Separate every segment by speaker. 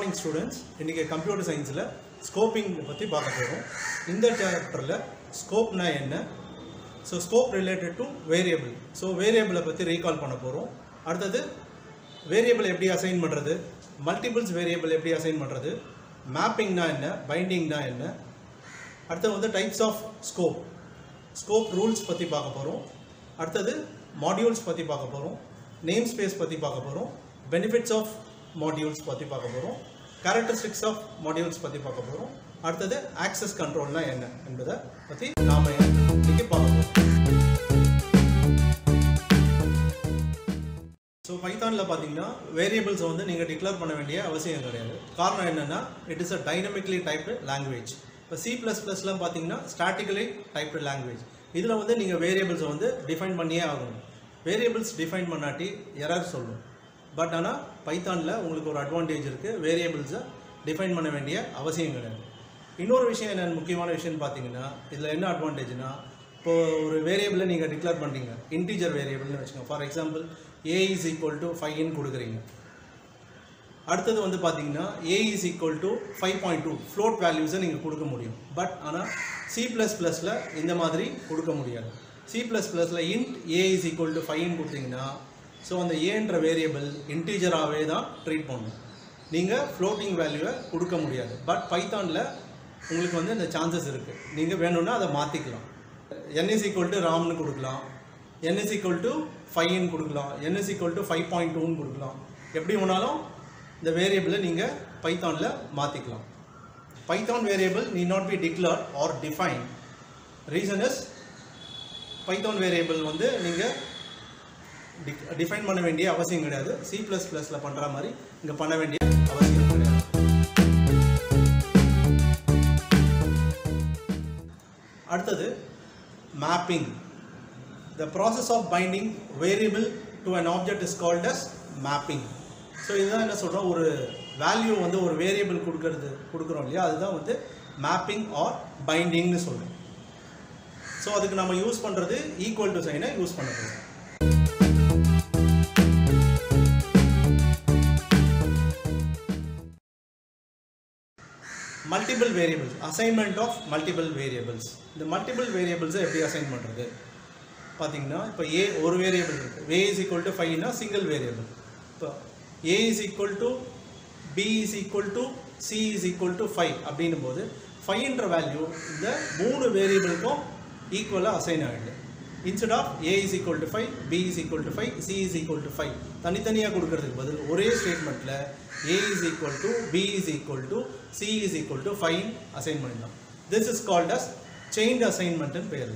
Speaker 1: Morning students இன்றைக்கி computer சயின்ஸில் scoping பற்றி பார்க்க போகிறோம் இந்த சாப்டரில் ஸ்கோப்னா என்ன so scope related to variable so வேரியபிளை பற்றி ரீகால் பண்ண போகிறோம் அடுத்தது வேரியபிள் எப்படி அசைன் பண்ணுறது மல்டிபிள்ஸ் வேரியபிள் எப்படி அசைன் பண்ணுறது மேப்பிங்னா என்ன பைண்டிங்னா என்ன அடுத்தது வந்து types of scope scope rules பற்றி பார்க்க போகிறோம் அடுத்தது மாடியூல்ஸ் பற்றி பார்க்க போகிறோம் நேம் ஸ்பேஸ் பற்றி பார்க்க போகிறோம் பெனிஃபிட்ஸ் ஆஃப் மாடியூல்ஸ் பற்றி பார்க்க போகிறோம் கேரக்டரிஸ்டிக்ஸ் ஆஃப் மாடியூல்ஸ் பற்றி பார்க்க போகிறோம் அடுத்தது ஆக்சஸ் கண்ட்ரோல்னா என்ன என்பதை பற்றி நாம் இன்னைக்கு பார்க்க போகிறோம் ஸோ பைத்தானில் பார்த்தீங்கன்னா வேரியபிள்ஸை வந்து நீங்கள் டிக்ளேர் பண்ண வேண்டிய அவசியம் கிடையாது காரணம் என்னென்னா it is a dynamically typed language இப்போ சி ப்ளஸ் ப்ளஸ்லாம் பார்த்தீங்கன்னா ஸ்டாட்டிக்கலி டைப்டு லாங்குவேஜ் இதில் வந்து நீங்கள் வேரியபிள்ஸை வந்து டிஃபைன் பண்ணியே ஆகணும் வேரியபிள்ஸ் டிஃபைன் பண்ணாட்டி எரர் சொல்லும் பட் ஆனால் பைத்தானில் உங்களுக்கு ஒரு அட்வான்டேஜ் இருக்குது வேரியபிள்ஸை டிஃபைன் பண்ண வேண்டிய அவசியம் கிடையாது இன்னொரு விஷயம் என்ன முக்கியமான விஷயம்னு பார்த்தீங்கன்னா இதில் என்ன அட்வான்டேஜ்னா இப்போ ஒரு வேரியபிளை நீங்கள் டிக்ளேர் பண்ணுறீங்க இன்டீஜர் வேரியபிள்னு வச்சுக்கோங்க for example A is equal to ஃபைவ்னு கொடுக்குறீங்க அடுத்தது வந்து பார்த்தீங்கன்னா A is equal to five point two float வேல்யூஸை நீங்கள் கொடுக்க முடியும் பட் ஆனால் சி ப்ளஸ் ப்ளஸில் இந்த மாதிரி கொடுக்க முடியாது சி ப்ளஸ் ப்ளஸில் int A is equal to ஃபைவ்னு கொடுத்தீங்கன்னா ஸோ அந்த ஏன்ற வேரியபிள் இன்டீஜராகவே தான் ட்ரீட் பண்ணணும் நீங்கள் ஃப்ளோட்டிங் வேல்யூவை கொடுக்க முடியாது பட் பைத்தானில் உங்களுக்கு வந்து இந்த சான்சஸ் இருக்குது நீங்கள் வேணும்னா அதை மாற்றிக்கலாம் என் இஸ் ஈக்குவல் டு ராம்னு கொடுக்கலாம் என் இஸ் ஈக்குவல் டு ஃபைவ்னு கொடுக்கலாம் N is equal to five point டூன்னு கொடுக்கலாம் எப்படி வேணாலும் இந்த வேரியபிளை நீங்கள் பைத்தானில் மாற்றிக்கலாம் Python variable need not be declared or define reason is Python variable வந்து நீங்கள் டிஃபைன் பண்ண வேண்டிய அவசியம் கிடையாது சி ப்ளஸ் ப்ளஸில் பண்ணுற மாதிரி இங்கே பண்ண வேண்டிய அவசியம் கிடையாது அடுத்தது mapping the process of binding variable to an object is called as mapping so இதுதான் என்ன சொல்கிறோம் ஒரு வேல்யூ வந்து ஒரு வேரியபிள் கொடுக்கறது கொடுக்குறோம் இல்லையா அதுதான் வந்து மேப்பிங் ஆர் பைண்டிங்னு சொல்கிறோம் ஸோ அதுக்கு நம்ம யூஸ் பண்ணுறது ஈக்குவல் டு சைனை யூஸ் பண்ண போகிறோம் multiple variables assignment of multiple variables இந்த மல்டிபிள் வேரியபிள்ஸை எப்படி அசைன் பண்ணுறது பார்த்தீங்கன்னா இப்போ ஏ ஒரு வேரியபிள் இருக்குது ஏ இஸ் ஈக்குவல் டு ஃபைவ்னா சிங்கிள் வேரியபிள் இப்போ A is equal to B is equal to C is equal to five அப்படின்னும் போது ஃபைவ்ன்ற வேல்யூ இந்த மூணு வேரியபிளுக்கும் ஈக்குவலாக அசைன் ஆகிடுது instead of A is equal to five B is equal to five C is equal to five தனித்தனியாக கொடுக்கறதுக்கு பதில் ஒரே ஸ்டேட்மெண்ட்டில் A is equal to B is equal to C is equal to five assign பண்ணிடலாம் this is called as chained அசைன்மெண்ட்னு பேர்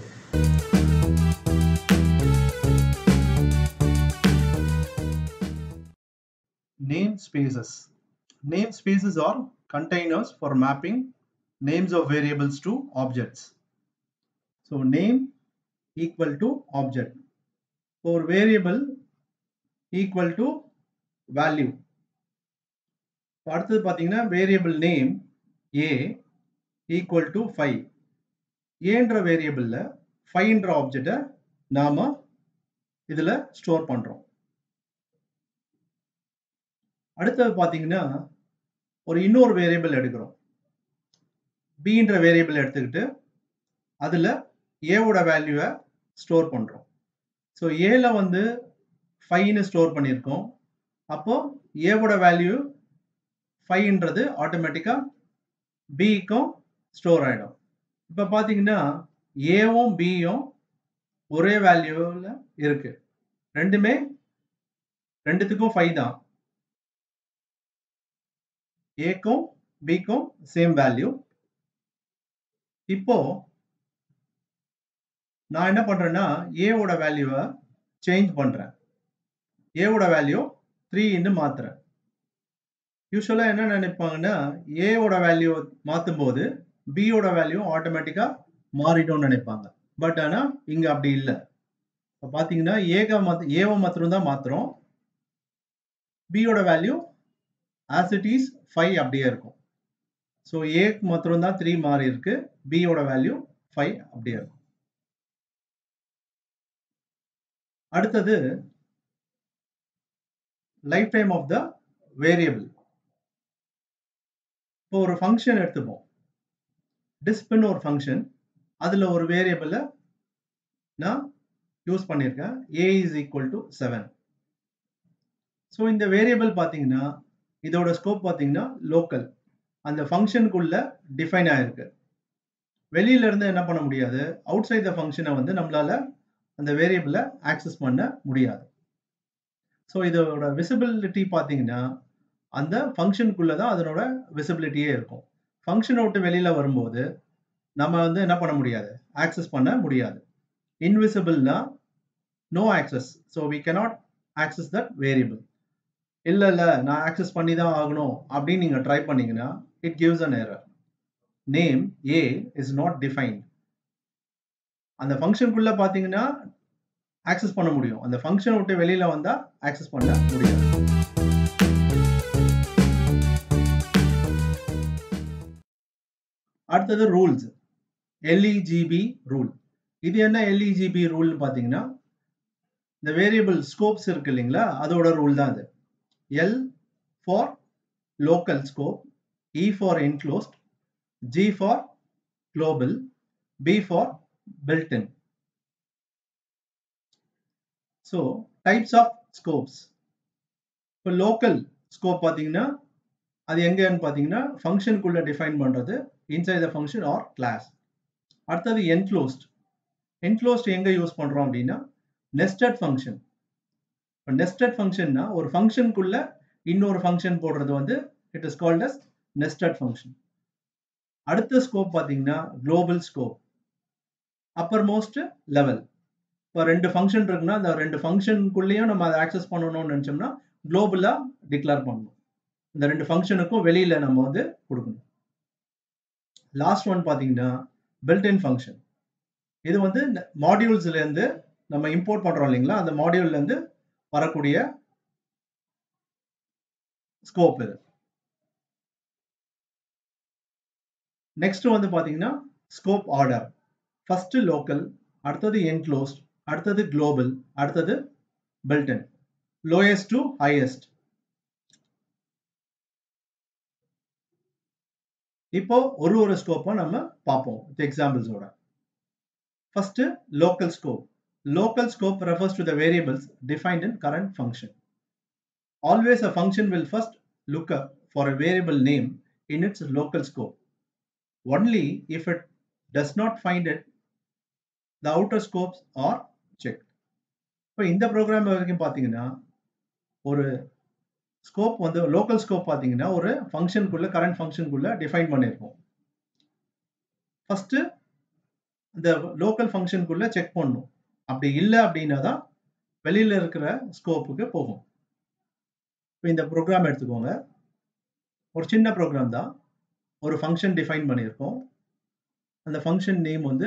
Speaker 1: name spaces. Name spaces are containers for mapping names of variables to objects. So name equal to object. For variable equal to value. அடுத்தது பார்த்தீங்கன்னா variable name A equal to five ஏன்ற வேரியபிளில் ஃபைவ்ன்ற ஆப்ஜெக்டை நாம் இதில் store பண்ணுறோம் அடுத்தது பார்த்தீங்கன்னா ஒரு இன்னொரு வேரியபிள் எடுக்கிறோம் பின்ற வேரியபிள் எடுத்துக்கிட்டு அதில் ஏவோட வேல்யூவை ஸ்டோர் பண்ணுறோம் ஸோ ஏல வந்து ஃபைவ்னு ஸ்டோர் பண்ணியிருக்கோம் அப்போ ஏவோட வேல்யூ ஃபைவ்ன்றது ஆட்டோமேட்டிக்காக பிக்கும் ஸ்டோர் ஆகிடும் இப்போ பார்த்தீங்கன்னா ஏவும் பியும் ஒரே வேல்யூவில் இருக்கு ரெண்டுமே ரெண்டுத்துக்கும் ஃபைவ் தான் ஏக்கும் பிக்கும் சேம் வேல்யூ இப்போ நான் என்ன பண்றேன்னா ஏவோட வேல்யூவை சேஞ்ச் பண்றேன் ஏவோட வேல்யூ த்ரீன்னு மாத்துறேன் யூஸ்வலாக என்ன நினைப்பாங்கன்னா ஏவோட வேல்யூ மாற்றும் போது பியோட வேல்யூ ஆட்டோமேட்டிக்காக மாறிடும்னு நினைப்பாங்க பட் ஆனால் இங்கே அப்படி இல்லை இப்போ பார்த்தீங்கன்னா ஏக மாத் ஏவை மாத்திரம் தான் மாத்துறோம் பியோட value as it is five அப்படியே இருக்கும் ஸோ ஏக்கு மாத்திரம் தான் த்ரீ மாறி இருக்கு பியோட வேல்யூ ஃபைவ் அப்படியே இருக்கும் அடுத்தது lifetime of the variable
Speaker 2: இப்போ ஒரு ஃபங்க்ஷன் எடுத்துப்போம் டிஸ்ப்னு ஒரு ஃபங்க்ஷன் அதில் ஒரு வேரியபிளை நான் யூஸ் பண்ணியிருக்கேன் A is equal to seven so இந்த வேரியபிள் பார்த்தீங்கன்னா இதோட ஸ்கோப் பார்த்தீங்கன்னா லோக்கல் அந்த ஃபங்க்ஷனுக்குள்ள டிஃபைன் ஆயிருக்கு வெளியில இருந்து என்ன பண்ண முடியாது அவுட் சைட் த ஃபங்க்ஷனை வந்து நம்மளால அந்த வேரியபிளை ஆக்சஸ் பண்ண முடியாது ஸோ இதோட விசிபிலிட்டி பார்த்தீங்கன்னா அந்த ஃபங்க்ஷனுக்குள்ள தான் அதனோட விசிபிலிட்டியே இருக்கும் ஃபங்க்ஷனை விட்டு வெளியில வரும்போது நம்ம வந்து என்ன பண்ண முடியாது ஆக்சஸ் பண்ண முடியாது இன்விசிபிள்னா no access so we cannot access that variable இல்லை இல்லை நான் ஆக்சஸ் பண்ணி தான் ஆகணும் அப்படின்னு நீங்கள் ட்ரை பண்ணீங்கன்னா it gives an error name A is not defined அந்த ஃபங்க்ஷனுக்குள்ள பார்த்தீங்கன்னா ஆக்சஸ் பண்ண முடியும் அந்த ஃபங்க்ஷனை விட்டு வெளியில வந்தா ஆக்சஸ் பண்ண முடியாது அடுத்தது ரூல்ஸ் எல்இஜிபி ரூல் இது என்ன எல்இஜிபி ரூல்னு பார்த்தீங்கன்னா இந்த வேரியபிள் ஸ்கோப்ஸ் இருக்கு இல்லைங்களா அதோட ரூல் தான் அது L for local scope E for enclosed G for global, B for built-in. So, types of scopes. இப்போ லோக்கல் ஸ்கோப் பார்த்தீங்கன்னா அது எங்கன்னு பார்த்தீங்கன்னா ஃபங்க்ஷனுக்குள்ள டிஃபைன் பண்ணுறது inside the function or class அடுத்தது என்க்ளோஸ்ட் என்க்ளோஸ்ட் எங்கே யூஸ் பண்ணுறோம் அப்படின்னா நெஸ்டட் ஃபங்க்ஷன் இப்போ நெஸ்டட் ஃபங்க்ஷன்னா ஒரு ஃபங்க்ஷனுக்குள்ள இன்னொரு ஃபங்க்ஷன் போடுறது வந்து it is called as nested function அடுத்த ஸ்கோப் பார்த்தீங்கன்னா global scope uppermost level இப்போ ரெண்டு ஃபங்க்ஷன் இருக்குன்னா அந்த ரெண்டு ஃபங்க்ஷனுக்குள்ளேயும் நம்ம அதை ஆக்சஸ் பண்ணணும்னு நினச்சோம்னா குளோபலாக டிக்ளேர் பண்ணணும் இந்த ரெண்டு ஃபங்க்ஷனுக்கும் வெளியில் நம்ம வந்து கொடுக்கணும் லாஸ்ட் ஒன் பார்த்தீங்கன்னா பில்ட்-இன் ஃபங்க்ஷன் இது வந்து மாடியூல்ஸ்லேருந்து நம்ம இம்போர்ட் பண்ணுறோம் இல்லைங்களா அந்த மாடியூல்லேருந்து வரக்கூடிய ஸ்கோப் இது நெக்ஸ்ட் வந்து பார்த்தீங்கன்னா ஸ்கோப் ஆர்டர் ஃபர்ஸ்ட் லோக்கல் அடுத்தது என்க்ளோஸ்ட் அடுத்தது குளோபல் அடுத்தது பில்டன் லோயஸ்ட் டு ஹையஸ்ட் இப்போ ஒரு ஒரு ஸ்கோப்பை நம்ம பார்ப்போம் எக்ஸாம்பிள்ஸோட first local scope local scope refers to the variables defined in current function always a function will first look up for a variable name in its local scope only if it does not find it the outer scopes are checked இப்போ இந்த program வரைக்கும் பார்த்தீங்கன்னா ஒரு scope வந்து local scope பார்த்தீங்கன்னா ஒரு ஃபங்க்ஷனுக்குள்ள current ஃபங்க்ஷனுக்குள்ள டிஃபைன் பண்ணியிருக்கோம் ஃபர்ஸ்ட் இந்த லோக்கல் ஃபங்க்ஷனுக்குள்ள செக் பண்ணணும் அப்படி இல்லை அப்படின்னா தான் வெளியில இருக்கிற ஸ்கோப்புக்கு போகும் இப்போ இந்த ப்ரோக்ராம் எடுத்துக்கோங்க ஒரு சின்ன ப்ரோக்ராம் தான் ஒரு ஃபங்க்ஷன் டிஃபைன் பண்ணியிருக்கோம் அந்த ஃபங்க்ஷன் நேம் வந்து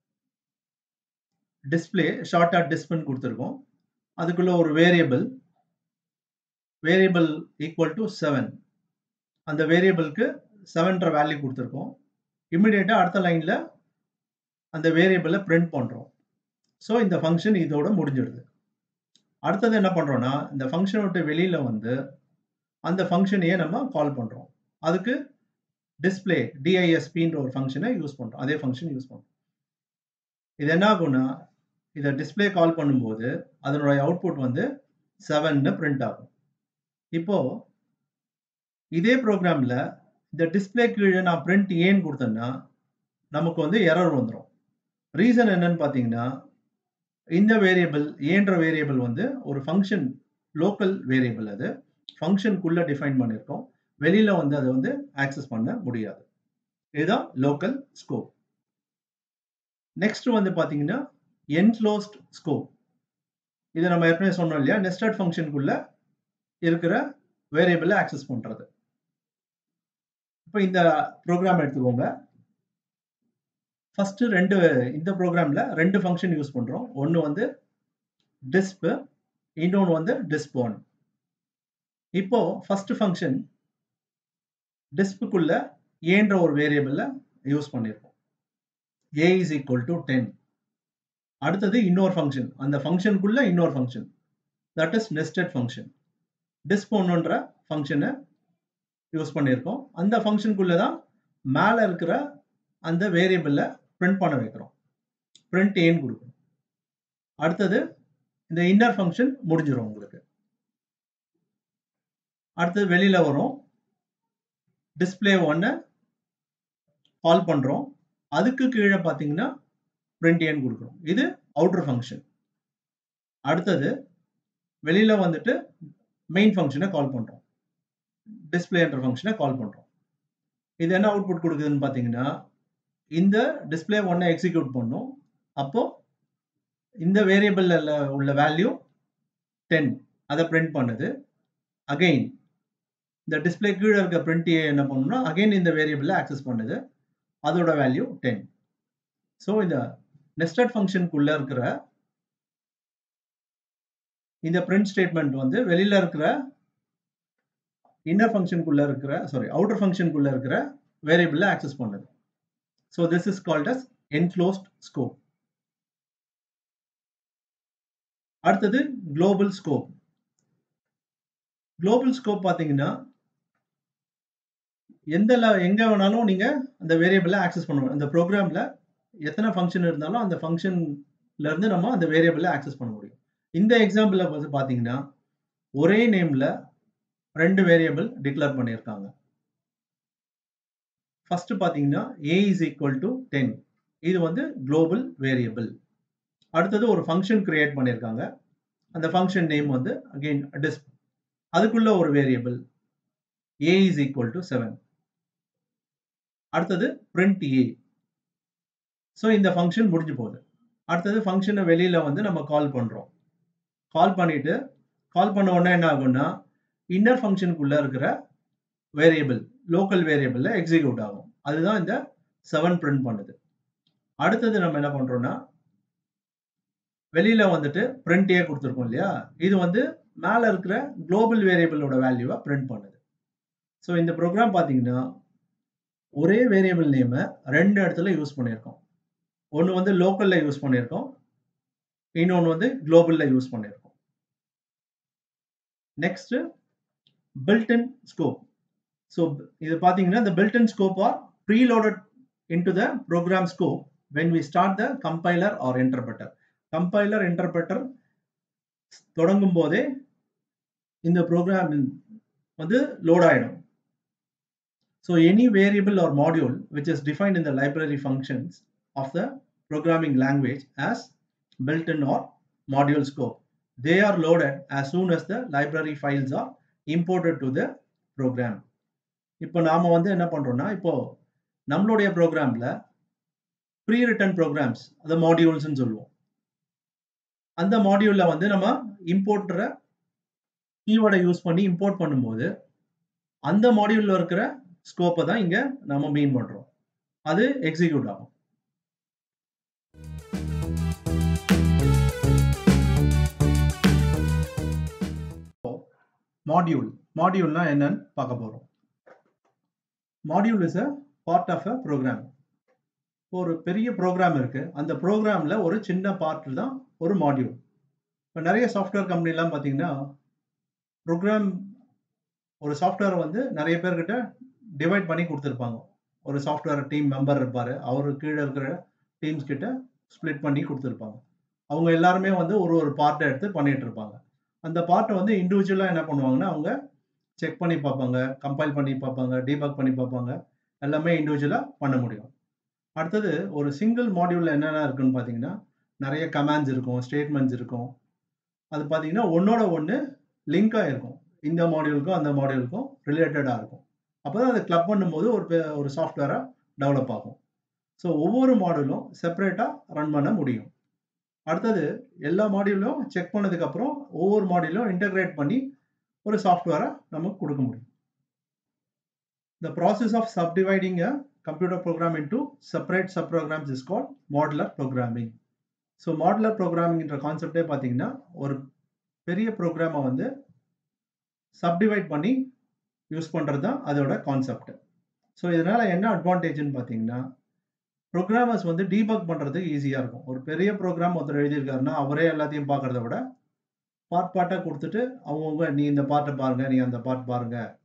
Speaker 2: டிஸ்பிளே ஷார்ட்டாக டிஸ்பின் கொடுத்துருக்கோம் அதுக்குள்ள ஒரு variable variable equal to seven அந்த வேரியபிளுக்கு செவன்ற வேல்யூ கொடுத்துருக்கோம் இம்மிடியேட்டாக அடுத்த லைனில் அந்த வேரியபிளை பிரிண்ட் பண்ணுறோம் ஸோ இந்த ஃபங்க்ஷன் இதோட முடிஞ்சிடுது அடுத்தது என்ன பண்ணுறோன்னா இந்த ஃபங்க்ஷனை விட்டு வெளியில் வந்து அந்த ஃபங்க்ஷனையே நம்ம கால் பண்ணுறோம் அதுக்கு டிஸ்பிளே டிஐஎஸ்பின்ற ஒரு ஃபங்க்ஷனை யூஸ் பண்ணுறோம் அதே ஃபங்க்ஷன் யூஸ் பண்ணுறோம் இது என்ன ஆகும்னா இதை டிஸ்பிளே கால் பண்ணும்போது அதனுடைய அவுட்புட் வந்து செவன்னு பிரிண்ட் ஆகும் இப்போ இதே ப்ரோக்ராமில் இந்த டிஸ்பிளே கீழே நான் பிரிண்ட் ஏன்னு கொடுத்தேன்னா நமக்கு வந்து எரர் வந்துடும் ரீசன் என்னன்னு பார்த்தீங்கன்னா இந்த வேரியபிள் ஏன்ற வேரியபிள் வந்து ஒரு ஃபங்க்ஷன் லோக்கல் வேரியபிள் அது ஃபங்க்ஷனுக்குள்ளே டிஃபைன் பண்ணியிருக்கோம் வெளியில வந்து அதை வந்து ஆக்சஸ் பண்ண முடியாது இதுதான் லோக்கல் ஸ்கோப் நெக்ஸ்ட் வந்து பாத்தீங்கன்னா என்க்ளோஸ்ட் ஸ்கோப் இதை நம்ம ஏற்கனவே சொன்னோம் இல்லையா நெஸ்டட் ஃபங்க்ஷனுக்குள்ள இருக்கிற வேரியபிளை ஆக்சஸ் பண்றது இப்போ இந்த ப்ரோக்ராம் எடுத்துக்கோங்க ஃபர்ஸ்ட் ரெண்டு இந்த ப்ரோக்ராம்ல ரெண்டு ஃபங்க்ஷன் யூஸ் பண்றோம் ஒன்று வந்து டிஸ்ப் இன்னொன்று வந்து டிஸ்போன் இப்போ ஃபர்ஸ்ட் ஃபங்க்ஷன் டிஸ்புக்குள்ள ஏன்ற ஒரு வேரியபிள யூஸ் பண்ணியிருக்கோம் A is equal to ten அடுத்தது இன்னொரு ஃபங்க்ஷன் அந்த ஃபங்க்ஷனுக்குள்ள இன்னொரு function that is nested function டிஸ்போன்னுன்ற ஃபங்க்ஷனை யூஸ் பண்ணியிருக்கோம் அந்த ஃபங்க்ஷனுக்குள்ளே தான் மேலே இருக்கிற அந்த வேரியபிளில் பிரிண்ட் பண்ண வைக்கிறோம் பிரிண்ட் ஏன்னு கொடுக்கணும் அடுத்தது இந்த இன்னர் ஃபங்க்ஷன் முடிஞ்சிடும் உங்களுக்கு அடுத்தது வெளியில் வரும் டிஸ்பிளே ஒன்று கால் பண்ணுறோம் அதுக்கு கீழே பார்த்தீங்கன்னா பிரிண்ட் ஏன்னு கொடுக்குறோம் இது அவுட்டர் ஃபங்க்ஷன் அடுத்தது வெளியில் வந்துட்டு மெயின் ஃபங்க்ஷனை கால் பண்ணுறோம் டிஸ்பிளேன்ற ஃபங்க்ஷனை கால் பண்ணுறோம் இது என்ன அவுட்புட் கொடுக்குதுன்னு பார்த்தீங்கன்னா இந்த டிஸ்பிளே ஒன்றை எக்ஸிக்யூட் பண்ணும் அப்போ இந்த வேரியபிளில் உள்ள வேல்யூ டென் அதை பிரிண்ட் பண்ணுது அகெயின் இந்த டிஸ்பிளே கீழே இருக்க பிரிண்ட் என்ன பண்ணணும்னா அகெயின் இந்த வேரியபிளில் ஆக்சஸ் பண்ணுது அதோட வேல்யூ டென் ஸோ இந்த நெஸ்டட் ஃபங்க்ஷனுக்குள்ளே இருக்கிற இந்த பிரிண்ட் ஸ்டேட்மெண்ட் வந்து வெளியில் இருக்கிற இன்னர் ஃபங்க்ஷனுக்குள்ளே இருக்கிற சாரி அவுட்டர் ஃபங்க்ஷனுக்குள்ளே இருக்கிற வேரியபிளில் ஆக்சஸ் பண்ணுது so this is called as enclosed scope அடுத்தது குளோபல் ஸ்கோப் குளோபல் ஸ்கோப் பார்த்தீங்கன்னா எந்த எங்கே வேணாலும் நீங்கள் அந்த வேரியபிளை ஆக்சஸ் பண்ண அந்த ப்ரோக்ராமில் எத்தனை ஃபங்க்ஷன் இருந்தாலும் அந்த ஃபங்க்ஷன்ல இருந்து நம்ம அந்த வேரியபிளை ஆக்சஸ் பண்ண முடியும் இந்த எக்ஸாம்பிளில் வந்து பார்த்தீங்கன்னா ஒரே நேமில் ரெண்டு வேரியபிள் டிக்ளேர் பண்ணியிருக்காங்க ஃபர்ஸ்ட் பார்த்தீங்கன்னா A is equal to ten இது வந்து குளோபல் வேரியபிள் அடுத்தது ஒரு ஃபங்க்ஷன் கிரியேட் பண்ணியிருக்காங்க அந்த ஃபங்க்ஷன் நேம் வந்து அகெயின் டிஸ்ப் அதுக்குள்ள ஒரு variable A is equal to seven அடுத்தது பிரிண்ட் ஏ ஸோ இந்த ஃபங்க்ஷன் முடிஞ்சு போகுது அடுத்தது ஃபங்க்ஷனை வெளியில் வந்து நம்ம கால் பண்ணுறோம் கால் பண்ணிட்டு கால் பண்ண உடனே என்ன ஆகும்னா இன்னர் ஃபங்க்ஷனுக்குள்ளே இருக்கிற வேரியபிள் லோக்கல் வேரியபிளில் எக்ஸிக்யூட் ஆகும் அதுதான் இந்த செவன் பிரிண்ட் பண்ணுது அடுத்தது நம்ம என்ன பண்ணுறோம்னா வெளியில் வந்துட்டு பிரிண்ட் ஏ கொடுத்துருக்கோம் இல்லையா இது வந்து மேலே இருக்கிற குளோபல் வேரியபிளோட வேல்யூவை பிரிண்ட் பண்ணுது ஸோ இந்த ப்ரோக்ராம் பார்த்தீங்கன்னா ஒரே வேரியபிள் நேமை ரெண்டு இடத்துல யூஸ் பண்ணியிருக்கோம் ஒன்று வந்து லோக்கலில் யூஸ் பண்ணியிருக்கோம் இன்னொன்று வந்து குளோபலில் யூஸ் பண்ணியிருக்கோம் நெக்ஸ்ட் பில்டன் ஸ்கோப் ஸோ இது பார்த்தீங்கன்னா இந்த built-in scope are preloaded into the program scope when we start the compiler or interpreter compiler interpreter தொடங்கும் போதே இந்த ப்ரோக்ராம் வந்து லோட் ஆகிடும் so any variable or module which is defined in the library functions of the programming language as built-in or module scope. They are loaded as soon as the library files are imported to the program. இப்போ நாம வந்து என்ன பண்றோம்னா இப்போ நம்மளுடைய ப்ரோக்ராம்ல pre return programs அதை மாடியூல்ஸ்னு சொல்லுவோம் அந்த மாடியூல்ல வந்து நம்ம இம்போர்ட்ற கீவேர்டை யூஸ் பண்ணி இம்போர்ட் பண்ணும்போது அந்த மாடியூல்ல இருக்கிற ஸ்கோப்பை தான் இங்க நம்ம மீன் பண்றோம் அது எக்ஸிக்யூட் ஆகும் மாடியூல் மாடியூல்னா என்னன்னு பார்க்க போறோம் module is a part of a program ஒரு பெரிய ப்ரோக்ராம் இருக்கு அந்த ப்ரோக்ராம்ல ஒரு சின்ன பார்ட் தான் ஒரு மாடியூல் இப்போ நிறைய சாஃப்ட்வேர் கம்பெனிலாம் பார்த்தீங்கன்னா ப்ரோக்ராம் ஒரு சாஃப்ட்வேர் வந்து நிறைய பேர்கிட்ட டிவைட் பண்ணி கொடுத்துருப்பாங்க ஒரு சாஃப்ட்வேர் டீம் மெம்பர் இருப்பார் அவர் கீழே இருக்கிற டீம்ஸ் கிட்ட ஸ்ப்ளிட் பண்ணி கொடுத்துருப்பாங்க அவங்க எல்லாருமே வந்து ஒரு ஒரு பார்ட்டை எடுத்து பண்ணிட்டு இருப்பாங்க அந்த பார்ட்டை வந்து இண்டிவிஜுவலாக என்ன பண்ணுவாங்கன்னா அவங்க செக் பண்ணி பார்ப்பாங்க கம்பைல் பண்ணி பார்ப்பாங்க டீபக் பண்ணி பார்ப்பாங்க எல்லாமே இண்டிவிஜுவலாக பண்ண முடியும் அடுத்தது ஒரு சிங்கிள் மாடியூலில் என்னென்ன இருக்குன்னு பார்த்தீங்கன்னா நிறைய கமாண்ட்ஸ் இருக்கும் ஸ்டேட்மெண்ட்ஸ் இருக்கும் அது பார்த்தீங்கன்னா ஒன்னோட ஒன்று லிங்காக இருக்கும் இந்த மாடியூலுக்கும் அந்த மாடியூலுக்கும் ரிலேட்டடாக இருக்கும் அப்போ தான் அதை கிளப் பண்ணும்போது ஒரு ஒரு சாஃப்ட்வேராக டெவலப் ஆகும் ஸோ ஒவ்வொரு மாடியூலும் செப்பரேட்டாக ரன் பண்ண முடியும் அடுத்தது எல்லா மாடியூலும் செக் பண்ணதுக்கப்புறம் ஒவ்வொரு மாடியூலும் இன்டகிரேட் பண்ணி ஒரு சாஃப்ட்வேரை நமக்கு கொடுக்க முடியும் The process of subdividing a computer program into separate subprograms is called modular programming. So modular ப்ரோக்ராமிங்ன்ற கான்செப்டே பார்த்தீங்கன்னா ஒரு பெரிய ப்ரோக்ராமை வந்து சப்டிவைட் பண்ணி யூஸ் பண்ணுறது தான் அதோட கான்செப்ட் ஸோ இதனால் என்ன அட்வான்டேஜ்னு பார்த்தீங்கன்னா ப்ரோக்ராமர்ஸ் வந்து டீபக் பண்ணுறதுக்கு ஈஸியாக இருக்கும் ஒரு பெரிய ப்ரோக்ராம் ஒருத்தர் எழுதியிருக்காருன்னா அவரே எல்லாத்தையும் பார்க்குறத விட பார்ட் பார்ட்டாக கொடுத்துட்டு அவங்கவுங்க நீ இந்த பார்ட்டை பாருங்க நீ அந்த பார்ட் பாருங்க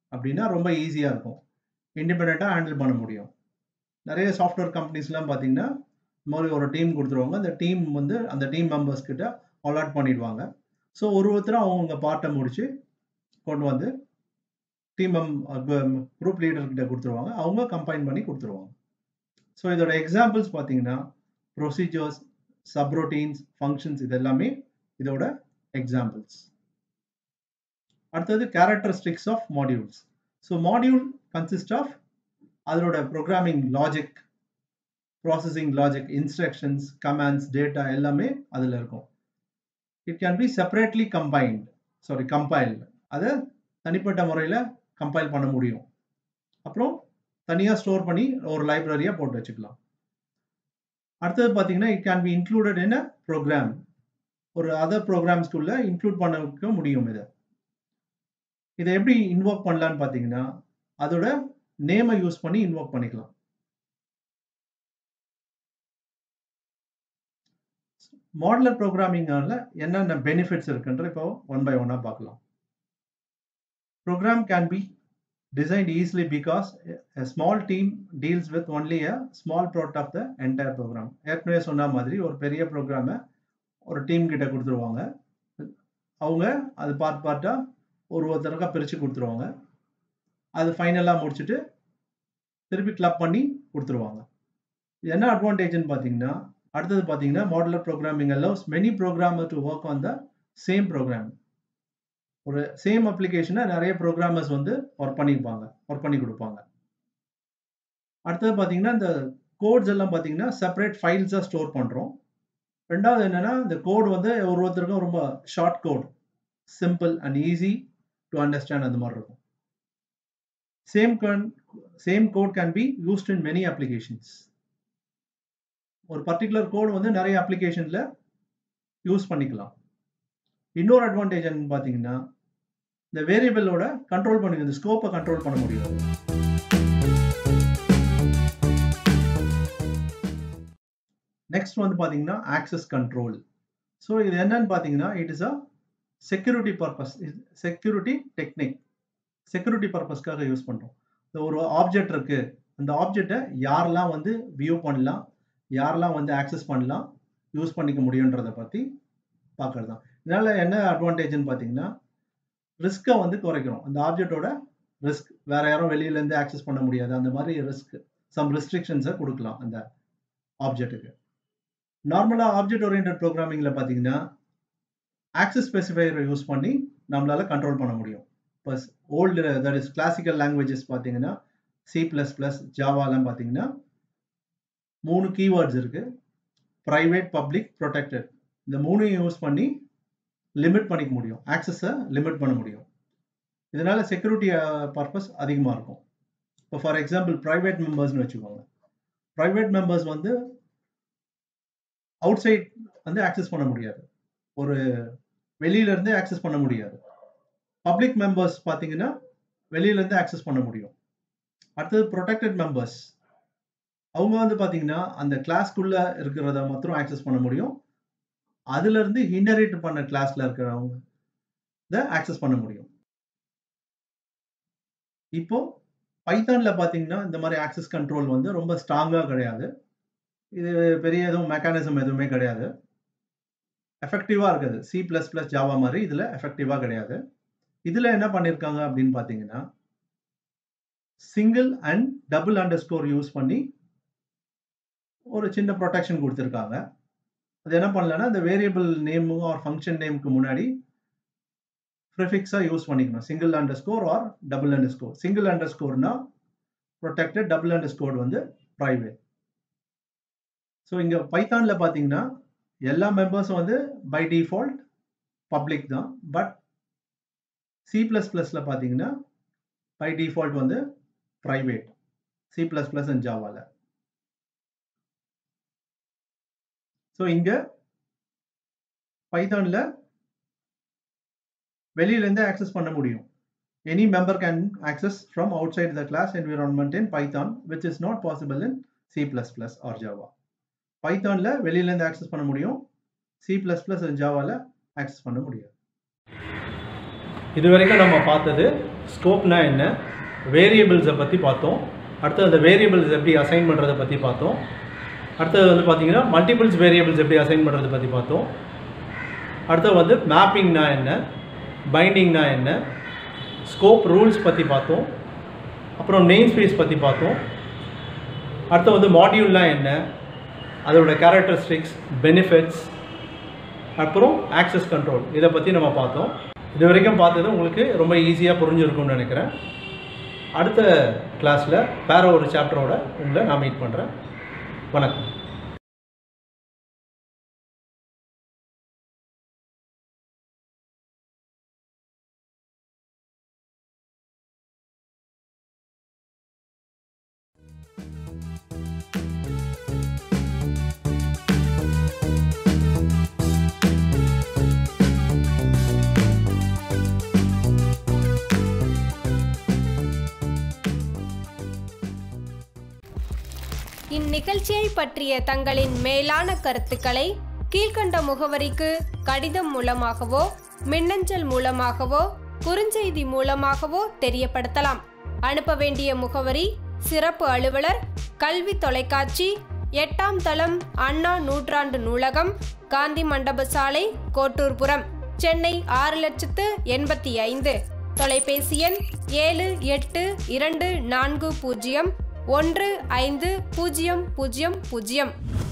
Speaker 2: அப்படின்னா ரொம்ப ஈஸியாக இருக்கும் இண்டிபெண்ட்டாக ஹேண்டில் பண்ண முடியும் நிறைய சாஃப்ட்வேர் கம்பெனிஸ்லாம் பார்த்தீங்கன்னா இந்த மாதிரி ஒரு டீம் கொடுத்துருவாங்க அந்த டீம் வந்து அந்த டீம் மெம்பர்ஸ் கிட்ட அலாட் பண்ணிடுவாங்க ஸோ ஒரு ஒருத்தரும் அவங்கவுங்க பார்ட்டை முடிச்சு கொண்டு வந்து டீம் மெம் குரூப் லீடர்கிட்ட கொடுத்துருவாங்க அவங்க கம்பைன் பண்ணி கொடுத்துருவாங்க ஸோ இதோட எக்ஸாம்பிள்ஸ் பார்த்தீங்கன்னா ப்ரொசீஜர்ஸ் சப்ரோட்டீன்ஸ் ஃபங்க்ஷன்ஸ் இது எல்லாமே இதோட எக்ஸாம்பிள்ஸ் அடுத்தது characteristics of modules so module consist of அதோட programming logic processing logic instructions commands data எல்லாமே அதில் இருக்கும் it can be separately combined sorry compiled அதை தனிப்பட்ட முறையில் கம்பைல் பண்ண முடியும் அப்புறம் தனியாக ஸ்டோர் பண்ணி ஒரு லைப்ரரியாக போட்டு வச்சுக்கலாம் அடுத்தது பார்த்தீங்கன்னா it can be included in a program ஒரு அதர் ப்ரோக்ராம்ஸ்குள்ள இன்க்ளூட் பண்ண முடியும் இதை இதை எப்படி இன்வோக் பண்ணலான்னு பார்த்தீங்கன்னா அதோட நேமை யூஸ் பண்ணி இன்வோக் பண்ணிக்கலாம் மாடலர் ப்ரோக்ராமிங்கால என்னென்ன பெனிஃபிட்ஸ் இருக்குன்ற இப்போ ஒன் பை ஒன்னாக பார்க்கலாம் program can be designed easily because a small team deals with only a small part of the entire program ஏற்கனவே சொன்ன மாதிரி ஒரு பெரிய ப்ரோக்ராமை ஒரு டீம் கிட்ட கொடுத்துருவாங்க அவங்க அது பார்ட் பார்ட்டாக ஒரு ஒருத்தருக்கா பிரித்து கொடுத்துருவாங்க அது ஃபைனலாக முடிச்சுட்டு திருப்பி கிளப் பண்ணி கொடுத்துருவாங்க இது என்ன அட்வான்டேஜ்னு பார்த்தீங்கன்னா அடுத்தது பார்த்தீங்கன்னா modular programming allows many programmer to work on the same program ஒரு சேம் அப்ளிகேஷனை நிறைய ப்ரோக்ராமர்ஸ் வந்து ஒர்க் பண்ணியிருப்பாங்க ஒர்க் பண்ணி கொடுப்பாங்க அடுத்தது பார்த்தீங்கன்னா இந்த கோட்ஸ் எல்லாம் பார்த்தீங்கன்னா செப்பரேட் ஃபைல்ஸாக ஸ்டோர் பண்ணுறோம் ரெண்டாவது என்னென்னா இந்த கோட் வந்து ஒரு ஒருத்தருக்கும் ரொம்ப short code simple and easy to understand அந்த மாதிரி இருக்கும் சேம் கன் same code can be used in many applications ஒரு பர்டிகுலர் கோட் வந்து நிறைய அப்ளிகேஷனில் யூஸ் பண்ணிக்கலாம் இன்னொரு அட்வான்டேஜ் என்னன்னு பார்த்தீங்கன்னா இந்த வேரியபிளோட கண்ட்ரோல் பண்ணி இந்த ஸ்கோப்பை கண்ட்ரோல் பண்ண முடியும் நெக்ஸ்ட் வந்து பார்த்தீங்கன்னா ஆக்சஸ் கண்ட்ரோல் ஸோ இது என்னன்னு பார்த்தீங்கன்னா it is a security purpose security technique security பர்பஸ்க்காக யூஸ் பண்ணுறோம் ஒரு ஆப்ஜெக்ட் இருக்கு அந்த ஆப்ஜெக்டை யாரெல்லாம் வந்து வியூ பண்ணலாம் யாரெல்லாம் வந்து ஆக்சஸ் பண்ணலாம் யூஸ் பண்ணிக்க முடியுன்றதை பற்றி பார்க்கறது தான் இதனால என்ன அட்வான்டேஜ்னு பார்த்தீங்கன்னா ரிஸ்க்கை வந்து குறைக்கிறோம் அந்த ஆப்ஜெக்டோட ரிஸ்க் வேற யாரும் வெளியிலேருந்து ஆக்சஸ் பண்ண முடியாது அந்த மாதிரி ரிஸ்க் சம் ரெஸ்ட்ரிக்ஷன்ஸை கொடுக்கலாம் அந்த ஆப்ஜெக்ட்டுக்கு நார்மலாக ஆப்ஜெக்ட் ஓரியன்ட் ப்ரோக்ராமிங்கில் பார்த்தீங்கன்னா ஆக்சஸ் ஸ்பெசிஃபையரை யூஸ் பண்ணி நம்மளால கண்ட்ரோல் பண்ண முடியும் இப்போ old that is classical languages பார்த்தீங்கன்னா சி ப்ளஸ் ப்ளஸ் ஜாவாலாம் பார்த்தீங்கன்னா மூணு கீவேர்ட்ஸ் இருக்கு ப்ரைவேட் பப்ளிக் ப்ரொடெக்டட் இந்த மூணையும் யூஸ் பண்ணி லிமிட் பண்ணிக்க முடியும் ஆக்சஸை லிமிட் பண்ண முடியும் இதனால செக்யூரிட்டி பர்பஸ் அதிகமாக இருக்கும் இப்போ ஃபார் எக்ஸாம்பிள் ப்ரைவேட் மெம்பர்ஸ்னு வச்சுக்கோங்க ப்ரைவேட் மெம்பர்ஸ் வந்து அவுட் சைட் வந்து ஆக்சஸ் பண்ண முடியாது ஒரு வெளியிலேருந்து ஆக்சஸ் பண்ண முடியாது பப்ளிக் மெம்பர்ஸ் பார்த்தீங்கன்னா வெளியிலேருந்து ஆக்சஸ் பண்ண முடியும் அடுத்தது ப்ரொடெக்டட் மெம்பர்ஸ் அவங்க வந்து பார்த்தீங்கன்னா அந்த கிளாஸ்க்குள்ள இருக்கிறத மாத்திரம் ஆக்சஸ் பண்ண முடியும் அதுல இருந்து இன்டரேட் பண்ண கிளாஸ்ல இருக்கிறவங்க இதை ஆக்சஸ் பண்ண முடியும் இப்போ பைத்தான்ல பாத்தீங்கன்னா இந்த மாதிரி ஆக்சஸ் கண்ட்ரோல் வந்து ரொம்ப ஸ்ட்ராங்கா கிடையாது இது பெரிய எதுவும் மெக்கானிசம் எதுவுமே கிடையாது எஃபெக்டிவா இருக்குது சி பிளஸ் பிளஸ் ஜாவா மாதிரி இதுல எஃபெக்டிவா கிடையாது இதுல என்ன பண்ணிருக்காங்க அப்படின்னு பாத்தீங்கன்னா single and double underscore use பண்ணி ஒரு சின்ன ப்ரொடெக்ஷன் கொடுத்துருக்காங்க அது என்ன பண்ணலன்னா இந்த வேரியபிள் நேமு ஆர் ஃபங்க்ஷன் நேமுக்கு முன்னாடி ப்ரிஃபிக்ஸாக யூஸ் பண்ணிக்கணும் single underscore or double underscore single அண்டர் ஸ்கோர்னா ப்ரொடெக்டட் டபுள் அண்டர் ஸ்கோர் வந்து ப்ரைவேட் ஸோ இங்கே பைத்தானில் பார்த்தீங்கன்னா எல்லா மெம்பர்ஸும் வந்து பை டிஃபால்ட் பப்ளிக் தான் பட் சி ப்ளஸ் ப்ளஸில் பார்த்தீங்கன்னா பை டிஃபால்ட் வந்து private C plus plus and ஜாவாவில் ஸோ இங்க பைத்தான்ல வெளியிலேருந்து ஆக்சஸ் பண்ண முடியும் any member can access from outside the class environment in Python which is not possible in C plus plus or Java பைத்தான்ல வெளியிலேருந்து access பண்ண முடியும் சி பிளஸ் பிளஸ் ஜாவாவில் ஆக்சஸ் பண்ண முடியாது இது வரைக்கும் நம்ம பார்த்தது ஸ்கோப்னா என்ன
Speaker 1: வேரியபிள்ஸை பற்றி பார்த்தோம் அடுத்து அந்த வேரியபிள்ஸ் எப்படி அசைன் பண்ணுறதை பற்றி பார்த்தோம் அடுத்தது வந்து பார்த்தீங்கன்னா மல்டிபிள்ஸ் வேரியபிள்ஸ் எப்படி அசைன் பண்ணுறதை பற்றி பார்த்தோம் அடுத்தது வந்து மேப்பிங்னா என்ன பைண்டிங்னா என்ன ஸ்கோப் ரூல்ஸ் பற்றி பார்த்தோம் அப்புறம் நெய்ம் ஸ்பேஸ் பற்றி பார்த்தோம் அடுத்து வந்து மாடியூல்னா என்ன அதோட கேரக்டரிஸ்டிக்ஸ் பெனிஃபிட்ஸ் அப்புறம் ஆக்சஸ் கண்ட்ரோல் இதை பற்றி நம்ம பார்த்தோம் இது வரைக்கும் பார்த்தது உங்களுக்கு ரொம்ப ஈஸியாக புரிஞ்சிருக்கும்னு நினைக்கிறேன் அடுத்த கிளாஸில் வேற ஒரு சாப்டரோட உங்களை நான் மீட் பண்ணுறேன் வணக்கம்
Speaker 3: இந்நிகழ்ச்சியை பற்றிய தங்களின் மேலான கருத்துக்களை கீழ்க்கண்ட முகவரிக்கு கடிதம் மூலமாகவோ மின்னஞ்சல் மூலமாகவோ குறுஞ்செய்தி மூலமாகவோ தெரியப்படுத்தலாம் அனுப்ப வேண்டிய முகவரி சிறப்பு அலுவலர் கல்வி தொலைக்காட்சி எட்டாம் தளம் அண்ணா நூற்றாண்டு நூலகம் காந்தி மண்டப சாலை கோட்டூர்புரம் சென்னை ஆறு லட்சத்து எண்பத்தி ஐந்து தொலைபேசி எண் ஏழு எட்டு இரண்டு நான்கு பூஜ்ஜியம் ஒன்று ஐந்து பூஜ்ஜியம் பூஜ்ஜியம் பூஜ்ஜியம்